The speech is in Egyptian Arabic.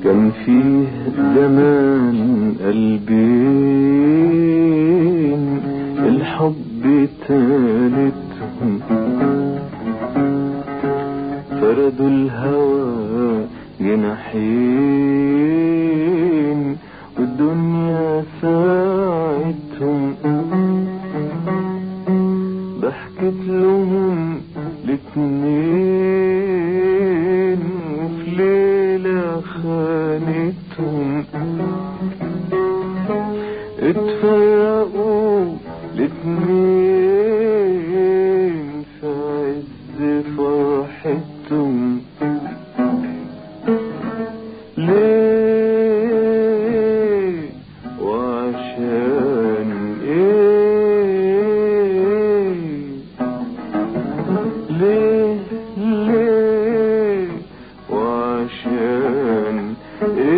كان فيه زمان قلبين الحب تالتهم فردوا الهوى جناحين والدنيا ساعتهم ضحكت لهم الاتنين وفي ليلة خانتهم اتفرقوا الاتنين في عز فرحتهم ليه وعشان ايه ليه ليه وعشان ايه